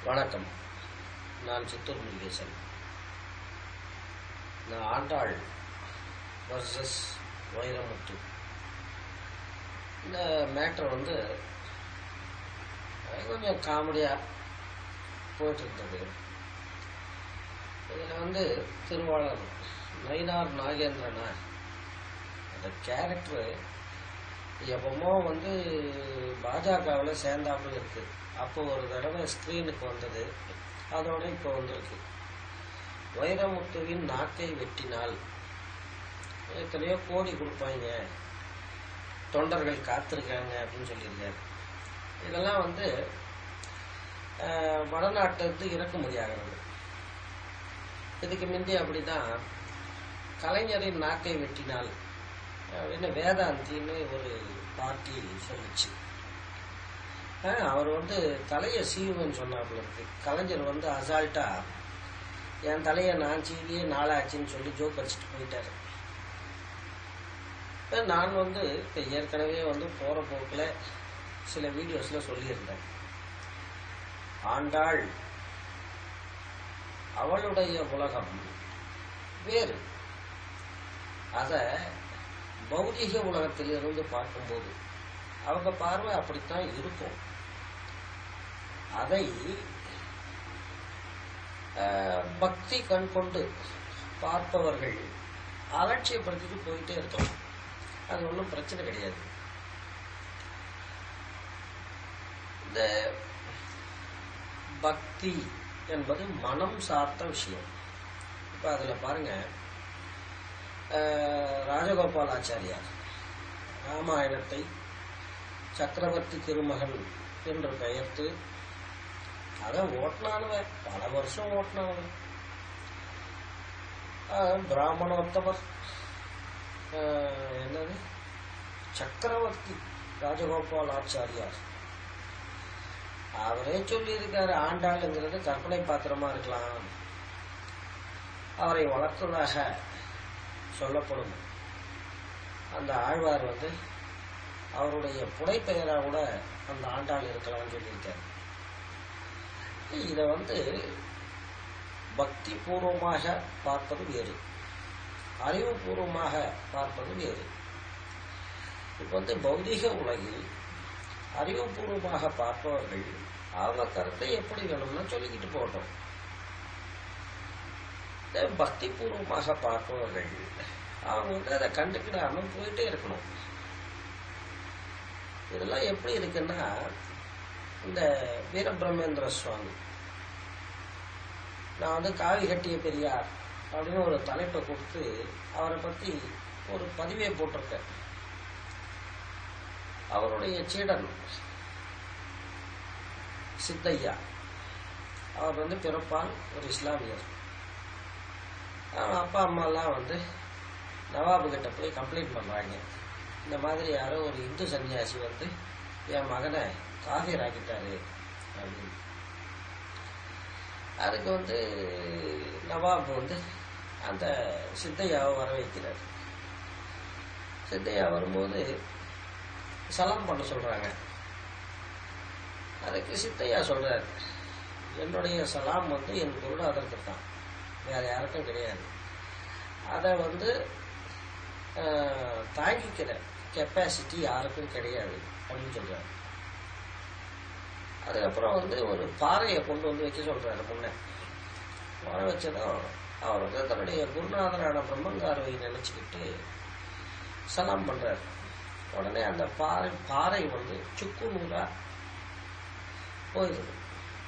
வணக்கம் நான் சித்தூர் முருகேசன் நான் ஆண்டாள் வர்சஸ் வைரமுத்து இந்த மேட்ரு வந்து அது கொஞ்சம் காமெடியாக போயிட்டு இருந்தது இதில் வந்து திருவாளர் நயினார் நாகேந்திரனா அந்த கேரக்டரு எப்பமோ வந்து பாஜகவில் சேர்ந்தாப்புல இருக்கு அப்போ ஒரு தடவை ஸ்க்ரீனுக்கு வந்தது அதோட இப்போ வந்திருக்கு வைரமுத்துவின் நாக்கை வெட்டினால் எத்தனையோ கோடி கொடுப்பாங்க தொண்டர்கள் காத்திருக்காங்க அப்படின்னு சொல்லியிருக்காரு இதெல்லாம் வந்து அஹ், வடநாட்டிலிருந்து இறக்குமதி ஆகிறது இதுக்கு முந்தி அப்படிதான் கலைஞரின் நாக்கை வெட்டினால் அப்படின்னு வேதாந்தின்னு ஒரு பார்ட்டி சொல்லுச்சு ஆஹ், அவர் வந்து தலையை சீவுன்னு சொன்னாப்புல இருக்கு கலைஞர் வந்து அசால்ட்டா என் தலையை நான் சீவியே நாளாச்சுன்னு சொல்லி ஜோக் அடிச்சுட்டு போயிட்டாரு இப்ப நான் வந்து இப்போ ஏற்கனவே வந்து போகிற போக்கில் சில வீடியோஸில் சொல்லியிருந்தேன் ஆண்டாள் அவளுடைய உலகம் வேறு அதை பௌதிக உலகத்திலிருந்து பார்க்கும்போது அவங்க பார்வை அப்படித்தான் இருக்கும் அதை அஹ், பக்தி கண் கொண்டு பார்ப்பவர்கள் அலட்சியப்படுத்திட்டு போயிட்டே இருக்கலாம் அது ஒன்றும் பிரச்சனை கிடையாது இந்த பக்தி என்பது மனம் சார்ந்த விஷயம் இப்போ அதில் பாருங்க அஹ், ராஜகோபால் ஆச்சாரியார் ராமாயணத்தை சக்கரவர்த்தி திருமகன் என்று பெயர்த்து அதை ஓட்டினானவன் பல வருஷம் ஓட்டினானவன் அஹ், பிராமணோத்தமர் அஹ், என்னது சக்கரவர்த்தி ராஜகோபால் ஆச்சாரியார் அவரே சொல்லியிருக்காரு ஆண்டாளுங்கிறது கற்பனை பாத்திரமா இருக்கலாம் அவரை வளர்த்ததாக சொல்லப்படும் அந்த ஆழ்வார் வந்து அவருடைய புனைப்பெயராக கூட அந்த ஆண்டாள் இருக்கலாம்னு சொல்லியிருக்காரு இதை வந்து பக்தி பூர்வமாக பார்ப்பது வேறு அறிவுபூர்வமாக பார்ப்பது வேறு இப்போ வந்து பௌதிக உலகில் அறிவுபூர்வமாக பார்ப்பவர்கள் அவங்க கருத்தை எப்படி வேணும்னா சொல்லிக்கிட்டு போகட்டும் இதே பக்தி பூர்வமாக பார்ப்பவர்கள் அவங்க வந்து அதை கண்டுக்கிடாம போயிட்டே இருக்கணும் இதெல்லாம் எப்படி இருக்குன்னா இந்த வீரபிரமேந்திர சுவாமி நான் வந்து காவி கட்டிய பெரியார் அப்படின்னு ஒரு தலைப்பை கொடுத்து அவரை பத்தி ஒரு பதிவே போட்டிருக்கேன் அவருடைய சீடன் சித்தையா அவர் வந்து பிறப்பால் ஒரு இஸ்லாமியர் அவன் அப்பா அம்மாலாம் வந்து நவாபு கிட்ட போய் கம்ப்ளைண்ட் பண்ணுறாங்க இந்த மாதிரி யாரோ ஒரு இந்து சன்னியாசி வந்து என் மகனை காஃபியர் ஆக்கிட்டாரு அப்படின்னு அதுக்கு வந்து நவாப் வந்து அந்த சித்தையாவை வர வைக்கிறார் சித்தையா வரும்போது சலாம் பண்ண சொல்றாங்க அதுக்கு சித்தையா சொல்றார் என்னுடைய சலாம் வந்து என் குருநாதருக்கு தான் வேற யாருக்கும் கிடையாது அதை வந்து ஆஹ், தாங்கிக்கிற கெப்பாசிட்டி யாருக்கும் கிடையாது அப்படின்னு சொல்றாரு அதுக்கப்புறம் வந்து ஒரு பாறையை கொண்டு வந்து வைக்க சொல்றாரு முன்ன வர வச்சதும் அவர் வந்து தன்னுடைய குருநாதரான பிரம்மங்காரவை நினைச்சுக்கிட்டு சலாம் பண்றாரு உடனே அந்த பாறை பாறை வந்து சுக்கு நூறா போயிடுது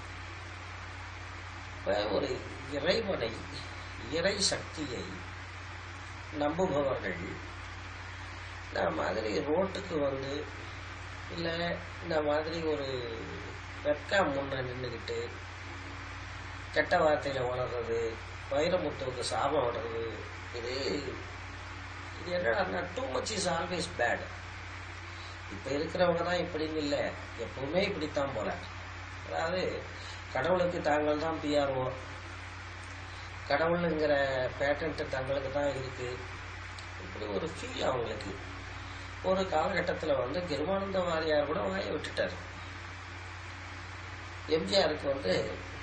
இப்ப ஒரு இறைவனை இறை சக்தியை நம்புபவர்கள் இந்த மாதிரி ரோட்டுக்கு வந்து இல்லை இந்த மாதிரி ஒரு வெப்காம் முன்ன நின்றுக்கிட்டு கெட்ட வார்த்தையில வளர்றது வைரமுத்துவுக்கு சாபம் விடுறது இது இது என்னடா too much is always bad இப்போ இருக்கிறவங்க தான் இப்படின்னு இல்லை எப்பவுமே இப்படித்தான் போல அதாவது கடவுளுக்கு தாங்கள் தான் பிஆர்ஓ கடவுளுங்கிற பேட்டன்ட் தங்களுக்கு தான் இருக்கு இப்படி ஒரு ஃபீல் அவங்களுக்கு ஒரு காலகட்டத்தில் வந்து கிருமானந்த வாரியார் கூட வாய விட்டுட்டார் எம்ஜிஆருக்கு வந்து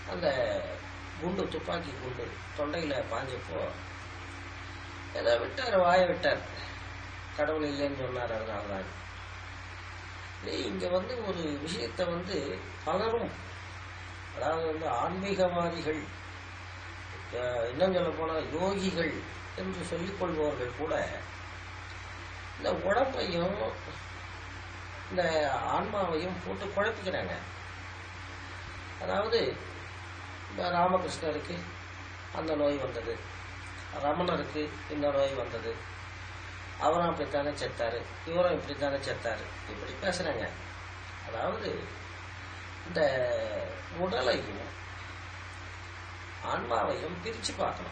அந்த குண்டு துப்பாக்கி குண்டு தொண்டையில் பாஞ்சப்போ ஏதோ விட்டார் வாயை விட்டார் கடவுள் இல்லைன்னு சொன்னார் அதனால தான் இங்கே வந்து ஒரு விஷயத்தை வந்து பலரும் அதாவது வந்து ஆன்மீகவாதிகள் அஹ் இன்னும் சொல்ல போனால் யோகிகள் என்று சொல்லிக் கொள்பவர்கள் கூட இந்த உடம்பையும் இந்த ஆன்மாவையும் போட்டு குழப்பிக்கிறாங்க அதாவது இந்த ராமகிருஷ்ணருக்கு அந்த நோய் வந்தது ரமணருக்கு இந்த நோய் வந்தது அவரும் அப்படித்தானே செத்தாரு இவரும் இப்படித்தானே செத்தாரு இப்படி பேசுறாங்க அதாவது இந்த உடலையும் ஆன்மாவையும் பிரிச்சு பார்க்கணும்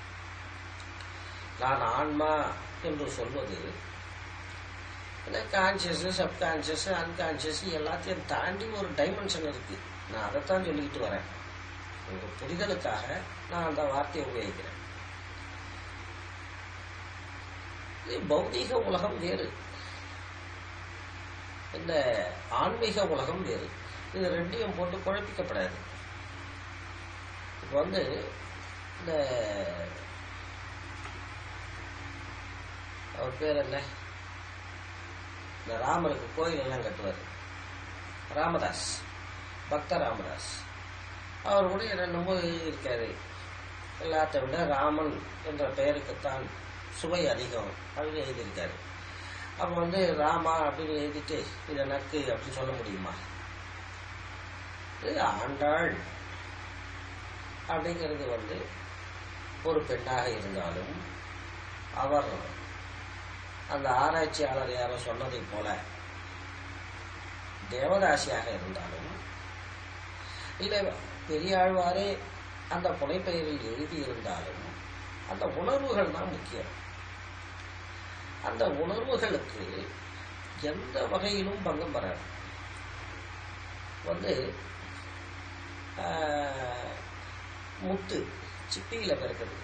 நான் ஆன்மா என்று சொல்வது கான்சியஸ் சப்கான்சியஸ் அன்கான்சியஸ் எல்லாத்தையும் தாண்டி ஒரு டைமென்ஷன் இருக்கு நான் அதைத்தான் சொல்லிக்கிட்டு வரேன் உங்க புரிதலுக்காக நான் அந்த வார்த்தையை உபயோகிக்கிறேன் இது பௌதீக உலகம் வேறு இந்த ஆன்மீக உலகம் வேறு இது ரெண்டையும் போட்டு குழப்பிக்கப்படாது இப்போ வந்து இந்த அவர் பேர் என்ன இந்த ராமருக்கு கோயில் எல்லாம் கட்டுவார் ராமதாஸ் பக்த ராமதாஸ் அவர் கூட என்னென்னமோ எழுதியிருக்காரு எல்லாத்தை விட ராமன் என்ற பெயருக்குத்தான் சுவை அதிகம் அப்படின்னு எழுதியிருக்காரு அப்போ வந்து ராமா அப்படின்னு எழுதிட்டு இதை நக்கு அப்படின்னு சொல்ல முடியுமா இது ஆண்டாள் அப்படிங்கிறது வந்து ஒரு பெண்ணாக இருந்தாலும் அவர் அந்த ஆராய்ச்சியாளர் யாரோ சொன்னதைப் போல தேவதாசியாக இருந்தாலும் இல்லை பெரியாழ்வாரே அந்த புனைப்பெயரில் எழுதியிருந்தாலும் அந்த உணர்வுகள் தான் முக்கியம் அந்த உணர்வுகளுக்கு எந்த வகையிலும் பங்கம் வராது வந்து ஆஹ், முத்து சிப்பியில் பிறக்குது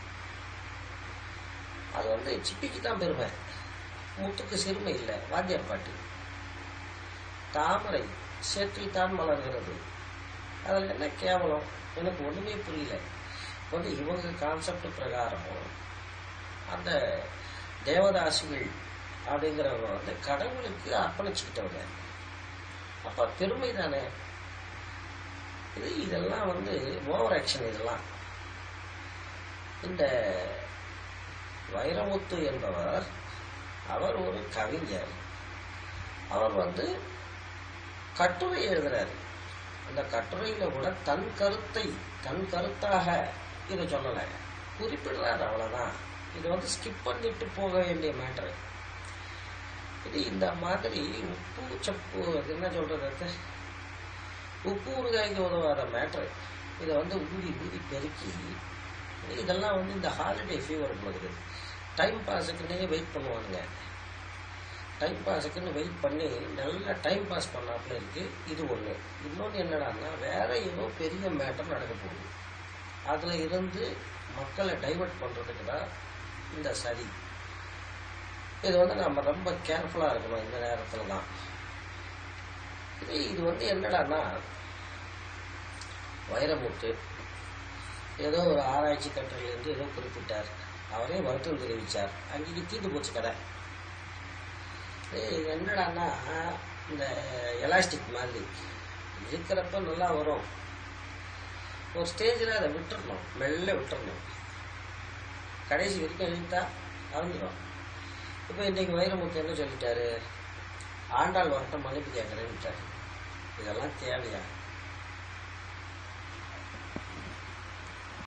அது வந்து சிப்பிக்கு தான் பெருமை முத்துக்கு சிறுமை இல்லை வாத்தியார் பாட்டு தாமரை சேற்றில் தான் மலர்கிறது அதில் என்ன கேவலம் எனக்கு ஒன்றுமே புரியல வந்து இவங்க கான்செப்ட் பிரகாரமும் அந்த தேவதாசிகள் அப்படிங்கிறவங்க வந்து கடவுளுக்கு அர்ப்பணிச்சுக்கிட்டவங்க அப்போ பெருமை தானே இது இதெல்லாம் வந்து ஓவர் ஆக்ஷன் இதெல்லாம் இந்த வைரமுத்து என்பவர் அவர் ஒரு கவிஞர் அவர் வந்து கட்டுரை எழுதுறாரு அந்த கட்டுரையில கூட தன் கருத்தை தன் கருத்தாக இதை சொல்லலை குறிப்பிடுறாரு அவ்வளவுதான் இது வந்து ஸ்கிப் பண்ணிட்டு போக வேண்டிய மேட்டர் இது இந்த மாதிரி உப்பு சப்பு அது என்ன சொல்றது அது? உப்பு ஊறுகாய்க்கு உதவாத மேட்டர் இதை வந்து ஊதி ஊதி பெருக்கி இதெல்லாம் வந்து இந்த ஹாலிடே ஃபீவர் போகுது டைம் பாஸுக்குன்னே வெயிட் பண்ணுவானுங்க டைம் பாஸுக்குன்னு வெயிட் பண்ணி நல்லா டைம் பாஸ் பண்ணாப்புல இருக்கு இது ஒன்று இன்னொன்று என்னடான்னா வேற ஏதோ பெரிய மேட்டர் நடக்க போகுது அதில் இருந்து மக்களை டைவர்ட் பண்ணுறதுக்கு தான் இந்த சதி இது வந்து நம்ம ரொம்ப கேர்ஃபுல்லாக இருக்கணும் இந்த நேரத்தில் தான் இது இது வந்து என்னடான்னா வைரமுத்து ஏதோ ஒரு ஆராய்ச்சி கட்டுரையிலேருந்து ஏதோ குறிப்பிட்டார் அவரே வருத்தம் தெரிவித்தார் அன்றைக்கி தீர்ந்து போச்சு கடை இது என்னடான்னா இந்த எலாஸ்டிக் மாதிரி இருக்கிறப்ப நல்லா வரும் ஒரு ஸ்டேஜில் அதை விட்டுறணும் மெல்ல விட்டுறணும் கடைசி வரைக்கும் இழுத்தா மறந்துடும் இப்போ இன்றைக்கு வைரமுத்து என்ன சொல்லிட்டாரு ஆண்டாள் வரட்டும் மன்னிப்பு கேட்குறேன்ட்டார் இதெல்லாம் தேவையா